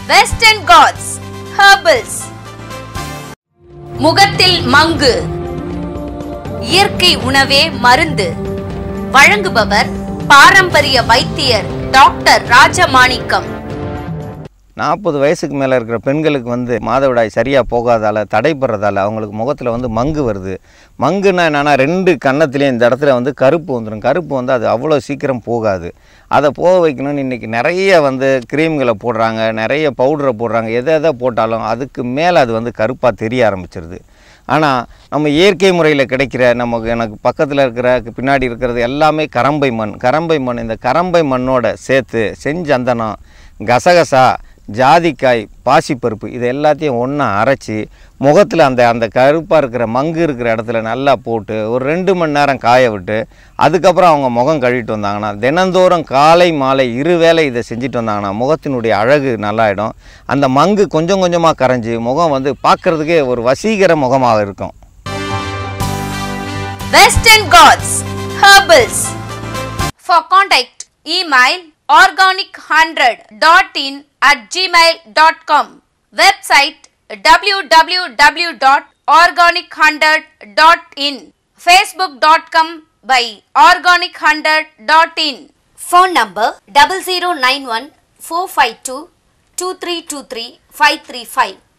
western Ghats herbals முகத்தில் மங்கு இயற்கை உணவே மருந்து வழங்குபவர் பாரம்பரிய வைத்தியர் டாக்டர் ராஜமாணிக்கம் நாற்பது வயசுக்கு மேலே இருக்கிற பெண்களுக்கு வந்து மாதவிடாய் சரியாக போகாதால தடைப்படுறதால அவங்களுக்கு முகத்தில் வந்து மங்கு வருது மங்குன்னா என்னென்னா ரெண்டு கன்னத்துலேயும் இந்த இடத்துல வந்து கருப்பு வந்துடும் கருப்பு வந்து அது அவ்வளோ சீக்கிரம் போகாது அதை போக வைக்கணும்னு இன்றைக்கி நிறைய வந்து க்ரீம்களை போடுறாங்க நிறைய பவுடரை போடுறாங்க எதை எதை போட்டாலும் அதுக்கு மேலே அது வந்து கருப்பாக தெரிய ஆரம்பிச்சிருது ஆனால் நம்ம இயற்கை முறையில் கிடைக்கிற நமக்கு எனக்கு பக்கத்தில் இருக்கிற பின்னாடி இருக்கிறது எல்லாமே கரம்பை மண் கரம்பை மண் இந்த கரம்பை மண்ணோட சேர்த்து செஞ்சந்தனம் கசகசா ஜாதிக்காய் பாசிப்பருப்பு இது எல்லாத்தையும் ஒன்றா அரைச்சி முகத்தில் அந்த அந்த கருப்பாக இருக்கிற மங்கு இருக்கிற இடத்துல நல்லா போட்டு ஒரு ரெண்டு மணி நேரம் காய விட்டு அதுக்கப்புறம் அவங்க முகம் கழுவிட்டு வந்தாங்கன்னா தினந்தோறும் காலை மாலை இரு வேளை இதை செஞ்சுட்டு வந்தாங்கன்னா முகத்தினுடைய அழகு நல்லாயிடும் அந்த மங்கு கொஞ்சம் கொஞ்சமாக கரைஞ்சி முகம் வந்து பார்க்குறதுக்கே ஒரு வசீகர முகமாக இருக்கும் Western Ghats herbals for contact email organic hundred dot in at Gmail dot com website W W W dot organic hundred dot in Facebook dot com by organic hundred dot in phone number double zero nine one four five two two three two three five three five